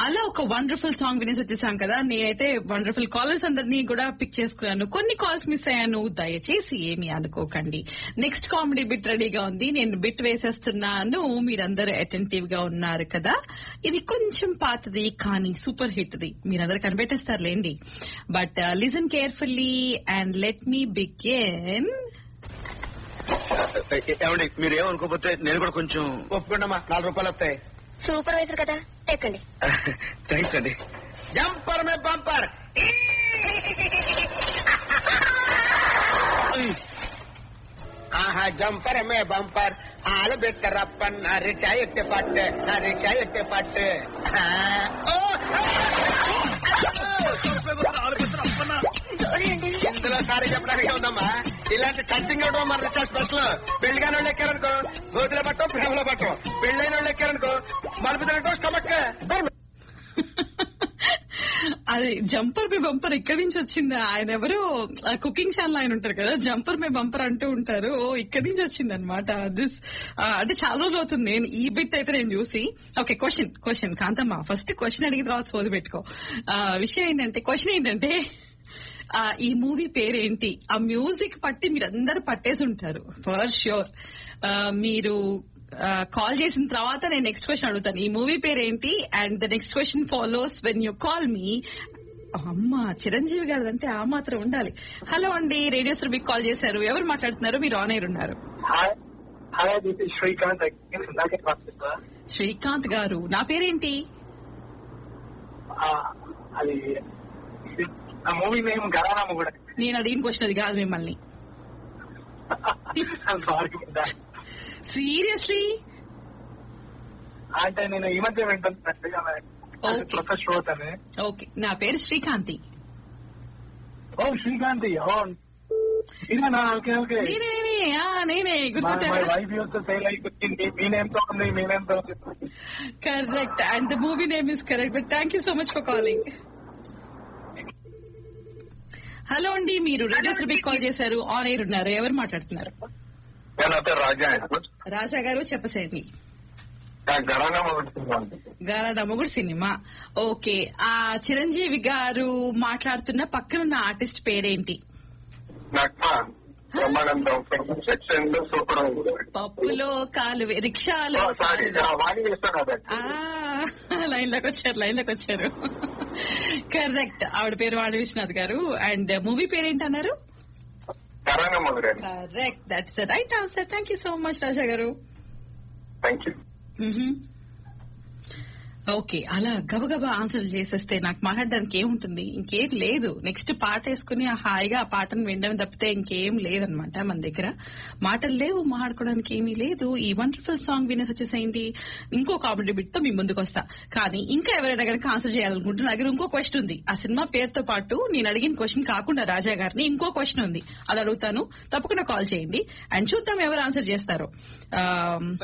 అలా ఒక wonderful song వినేసి వచ్చేసాం కదా నేనైతే వండర్ఫుల్ కాలర్స్ అందరినీ కూడా పిక్ చేసుకున్నాను కొన్ని కాల్స్ మిస్ అయ్యాను దయచేసి ఏమి అనుకోకండి నెక్స్ట్ కామెడీ బిట్ రెడీగా ఉంది నేను బిట్ వేసేస్తున్నాను మీరందరూ అటెంటివ్ గా ఉన్నారు కదా ఇది కొంచెం పాతది కానీ సూపర్ హిట్ ది మీరందరూ కనిపెట్టేస్తారులేండి but listen carefully and let me begin ఏమండి మీరు ఏమనుకోకపోతే నేను కూడా కొంచెం ఒప్పుకోండమ్మా నాలుగు రూపాయలు వస్తాయి సూపర్వైజర్ కదా ఎక్కండి థ్యాంక్స్ అండి జంపర్ మే బంపర్ ఆహా జంపర్ మే బంపర్ ఆలు బెత్తరప్పన్ రిచా ఎత్తే పట్టు నా రిచా ఎత్తే పట్టు ఆ, ఓ, సారీ అండి ఇందులో సారీ చెప్పడానికి ఉందమ్మా ఇలాంటి కట్టింగ్ ఇవ్వడం మన రిచా స్పెషల్ పెళ్లిగాని వాళ్ళు ఎక్కారనుకో గోతులో పట్టం ప్రేమలో పట్టం పెళ్ళైన వాళ్ళు ఎక్కారనుకో మలుపు తినకో స్టమక్ అది జంపర్ మీ బంపర్ ఇక్కడి నుంచి వచ్చిందా ఆయన ఎవరు కుకింగ్ ఛానల్ ఆయన ఉంటారు కదా జంపర్ మీ బంపర్ అంటూ ఉంటారు ఓ ఇక్కడి నుంచి వచ్చింది అనమాట దిస్ అంటే చాలా రోజులు అవుతుంది నేను ఈ బిట్ అయితే నేను చూసి okay question question Kanthamma first question అడిగిన తర్వాత సోది పెట్టుకో ఆ, విషయం ఏంటంటే క్వశ్చన్ ఏంటంటే ఆ, ఈ మూవీ పేరేంటి ఆ మ్యూజిక్ పట్టి మీరందరూ పట్టేసి ఉంటారు ఫర్ ష్యూర్ మీరు కాల్ చేసిన తర్వాత నేను నెక్స్ట్ క్వశ్చన్ అడుగుతాను ఈ మూవీ పేరేంటి and the next question follows when you call me అమ్మా చిరంజీవి గారు అంటే ఆ మాత్రం ఉండాలి హలో అండి రేడియో మీకు కాల్ చేశారు ఎవరు మాట్లాడుతున్నారు మీరు ఆన్ ఎయిర్ ఉన్నారు hi hi this is Srikanth ఇందాకే మాట్లాడుతున్నా శ్రీకాంత్ గారు నా పేరేంటి ఆ, అది ఇది- ఆ మూవీ నేమ్ గరానా కూడా నేను అడిగిన క్వశ్చన్ అది కాదు మిమ్మల్ని సారీ సీరియస్లీ అంటే నేను ఈ మధ్య వింటున్నాను Okay. ప్రొఫెసర్ శ్రోత్ అని ఓకే నా పేరు శ్రీకాంతి ఓ శ్రీకాంత్ ఓ ఇదేనా ఓకే ఓకే నేనే నేనే ఆ, నేనే మై గుర్తుపెట్టారా వైఫ్ యూస్ సేల్ అయిపోయింది మీ నేమ్ తో ఉంది మీ నేమ్ తో ఉంది correct and the movie name is correct but thank you so much for calling hello అండి మీరు రేడియో సురభికి కాల్ చేశారు ఆన్ ఎయిర్ ఉన్నారు ఎవరు మాట్లాడుతున్నారు నేను అయితే రాజా రాజా గారు చెప్పసేది గణంగా మొదలుతున్నాను గారా నమ్మగుడు సినిమా ఓకే ఆ చిరంజీవి గారు మాట్లాడుతున్న పక్కనున్న ఆర్టిస్ట్ పేరేంటి నాకు బ్రహ్మానందం సెక్షన్ సూపర్ పప్పులో కాలు వే- రిక్షాలో సారీ కాలు వే- వాణి చేస్తాను అదే ఆ లైన్ లోకి వచ్చారు లైన్ లోకి వచ్చారు కరెక్ట్ ఆవిడ పేరు వాణి విశ్వనాథ్ గారు అండ్ మూవీ పేరేంటి అన్నారు గణంగా మొదలైన correct that's right answer thank you so much Raja garu thank you okay అలా గబగబా ఆన్సర్ చేసేస్తే నాకు మాట్లాడడానికి ఏముంటుంది ఇంకేం లేదు నెక్స్ట్ పాట వేసుకుని ఆ హాయిగా ఆ పాటను వినడం తప్పితే ఇంకేం లేదనమాట మన దగ్గర మాటలు లేవు మాట్లాడుకోవడానికి ఏమీ లేదు ఈ వండర్ఫుల్ సాంగ్ వినేసి వచ్చేసేయండి ఇంకో కామెడీ బిట్ తో మీ ముందుకు వస్తా కానీ ఇంకా ఎవరైనా కనుక ఆన్సర్ చేయాలనుకుంటే నా దగ్గర ఇంకో క్వశ్చన్ ఉంది ఆ సినిమా పేరుతో పాటు నేను అడిగిన క్వశ్చన్ కాకుండా రాజా గారిని ఇంకో క్వశ్చన్ ఉంది అది అడుగుతాను తప్పకుండా కాల్ చేయండి అండ్ చూద్దాం ఎవరు ఆన్సర్ చేస్తారో